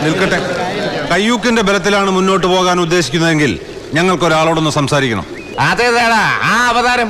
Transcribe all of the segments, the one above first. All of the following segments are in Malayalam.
നിൽക്കട്ടെ കയ്യൂക്കിന്റെ ബലത്തിലാണ് മുന്നോട്ട് പോകാൻ ഉദ്ദേശിക്കുന്നതെങ്കിൽ ഞങ്ങൾക്ക് ഒരാളോടൊന്ന് സംസാരിക്കണം അതേതാടാ ആ അവതാരം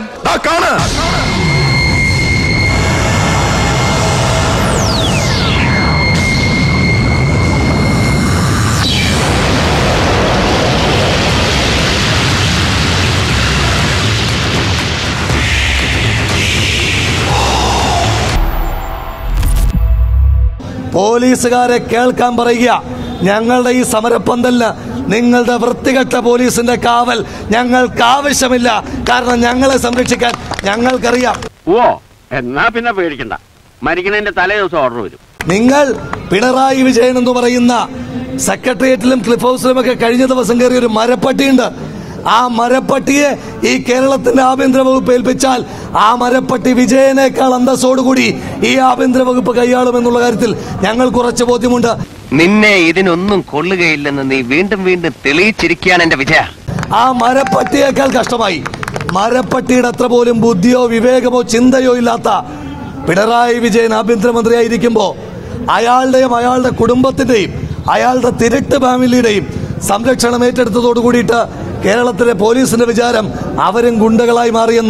പോലീസുകാരെ കേൾക്കാൻ പറയുക ഞങ്ങളുടെ ഈ സമരപ്പന്തലിന് നിങ്ങളുടെ വൃത്തികെട്ട പോലീസിന്റെ കാവൽ ഞങ്ങൾക്ക് ആവശ്യമില്ല കാരണം ഞങ്ങളെ സംരക്ഷിക്കാൻ ഞങ്ങൾക്കറിയാം ഓ എന്നാ പിന്നെ പേടിക്കണ്ട മരിക്കണതിന്റെ തലേ ദിവസം ഓർഡർ വരും നിങ്ങൾ പിണറായി വിജയൻ എന്ന് പറയുന്ന സെക്രട്ടേറിയറ്റിലും ക്ലിഫ് ഹൗസിലും ഒക്കെ കഴിഞ്ഞ ദിവസം കയറിയ ഒരു മരപ്പട്ടിയുണ്ട് ആ മരപ്പട്ടിയെ ഈ കേരളത്തിന്റെ ആഭ്യന്തര വകുപ്പ് ഏൽപ്പിച്ചാൽ ആ മരപ്പട്ടി വിജയനേക്കാൾ അന്തസ്സോടുകൂടി ഈ ആഭ്യന്തര വകുപ്പ് കൈയാളുമെന്നുള്ള കാര്യത്തിൽ ഞങ്ങൾ കുറച്ച് ബോധ്യമുണ്ട് നിന്നെ ഇതിനൊന്നും കൊള്ളുകയില്ലെന്ന് നീ വീണ്ടും വീണ്ടും തെളിയിച്ചിരിക്കുകയാണ് എന്റെ വിജയ ആ മരപ്പട്ടിയേക്കാൾ കഷ്ടമായി മരപ്പട്ടിയുടെ അത്ര പോലും ബുദ്ധിയോ വിവേകമോ ചിന്തയോ ഇല്ലാത്ത പിണറായി വിജയൻ ആഭ്യന്തരമന്ത്രിയായിരിക്കുമ്പോ അയാളുടെയും അയാളുടെ കുടുംബത്തിന്റെയും അയാളുടെ തിരട്ട് ഫാമിലിയുടെയും സംരക്ഷണം ഏറ്റെടുത്തതോട് കൂടിയിട്ട് കേരളത്തിലെ പോലീസിന്റെ വിചാരം അവരും ഗുണ്ടകളായി മാറിയെന്ന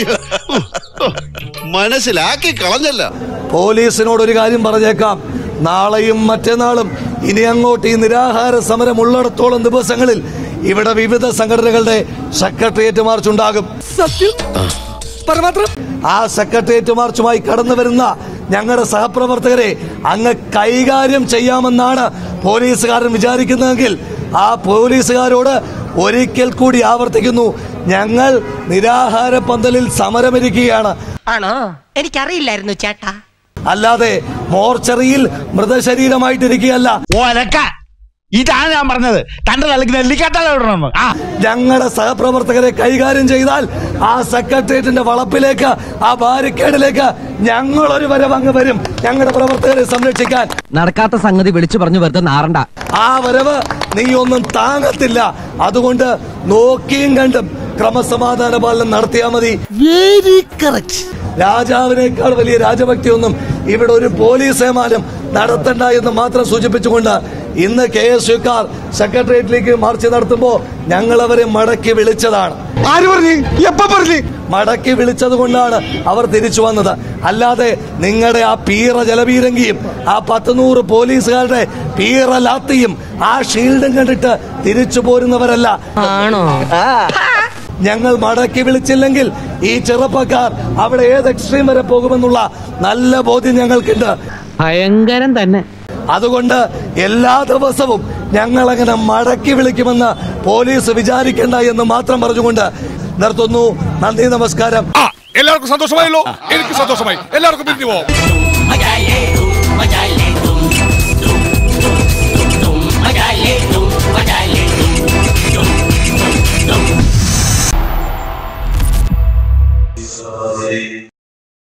മനസ്സിലാക്കി കളഞ്ഞല്ല പോലീസിനോട് ഒരു കാര്യം പറഞ്ഞേക്കാം നാളെയും മറ്റന്നാളും ഇനി അങ്ങോട്ട് ഈ നിരാഹാര സമരം ഉള്ളിടത്തോളം ദിവസങ്ങളിൽ ഇവിടെ വിവിധ സംഘടനകളുടെ സെക്രട്ടേറിയറ്റ് മാർച്ച് ഉണ്ടാകും ആ സെക്രട്ടേറിയറ്റ് മാർച്ചുമായി കടന്നു വരുന്ന ഞങ്ങളുടെ സഹപ്രവർത്തകരെ അങ്ങ് കൈകാര്യം ചെയ്യാമെന്നാണ് പോലീസുകാരൻ വിചാരിക്കുന്നതെങ്കിൽ ആ പോലീസുകാരോട് ഒരിക്കൽ കൂടി ആവർത്തിക്കുന്നു ഞങ്ങൾ നിരാഹാര പന്തലിൽ സമരമിരിക്കുകയാണ് ആണോ എനിക്കറിയില്ലായിരുന്നു ചേട്ടാ അല്ലാതെ മോർച്ചറിയിൽ മൃതശരീരമായിട്ടിരിക്കുകയല്ല ഒലക്ക ഇതാണ് ഞാൻ പറഞ്ഞത് തന്റെ തലക്ക് നെല്ലിക്കാട്ടല്ല ഇടണമെന്ന് ആ ഞങ്ങളുടെ സഹപ്രവർത്തകരെ കൈകാര്യം ചെയ്താൽ ആ സെക്രട്ടേറിയറ്റിന്റെ വളപ്പിലേക്ക് ആ ബാരിക്കേഡിലേക്ക് ഞങ്ങൾ ഒരു വരവ് അങ്ങ് വരും ഞങ്ങളുടെ പ്രവർത്തകരെ സംരക്ഷിക്കാൻ നടക്കാത്ത സംഗതി വിളിച്ചു പറഞ്ഞു വെറുതെ നാറണ്ട ആ വരവ് നീ ഒന്നും താങ്ങത്തില്ല അതുകൊണ്ട് നോക്കിയും കണ്ടും ക്രമസമാധാന പാലനം നടത്തിയാൽ മതി വെരി കറക്റ്റ് രാജാവിനേക്കാൾ വലിയ രാജഭക്തിയൊന്നും ഇവിടെ ഒരു പോലീസ് ഏമാനം നടത്തണ്ട എന്ന് മാത്രം സൂചിപ്പിച്ചുകൊണ്ട് ഇന്ന് കെ എസ് യുക്കാർ സെക്രട്ടേറിയറ്റിലേക്ക് മാർച്ച് നടത്തുമ്പോൾ ഞങ്ങൾ അവരെ മടക്കി വിളിച്ചതാണ് ആര് പറഞ്ഞു എപ്പ പറഞ്ഞു മടക്കി വിളിച്ചത് കൊണ്ടാണ് അവർ തിരിച്ചു വന്നത് അല്ലാതെ നിങ്ങളുടെ ആ പീറ ജലപീരങ്കിയും ആ പത്ത് നൂറ് പോലീസുകാരുടെ പീറ ലാത്തിയും ആ ഷീൽഡും കണ്ടിട്ട് തിരിച്ചു പോരുന്നവരല്ല ആണോ ഞങ്ങൾ മടക്കി വിളിച്ചില്ലെങ്കിൽ ഈ ചെറുപ്പക്കാർ അവിടെ ഏത് എക്സ്ട്രീം വരെ പോകുമെന്നുള്ള നല്ല ബോധ്യം ഞങ്ങൾക്കുണ്ട് ഭയങ്കരം തന്നെ അതുകൊണ്ട് എല്ലാ ദിവസവും ഞങ്ങൾ അങ്ങനെ മടക്കി വിളിക്കുമെന്ന് പോലീസ് വിചാരിക്കേണ്ട എന്ന് മാത്രം പറഞ്ഞുകൊണ്ട് നിർത്തുന്നു നന്ദി നമസ്കാരം എല്ലാവർക്കും സന്തോഷമായല്ലോ എനിക്ക് സന്തോഷമായി എല്ലാവർക്കും പിരിഞ്ഞു പോവാം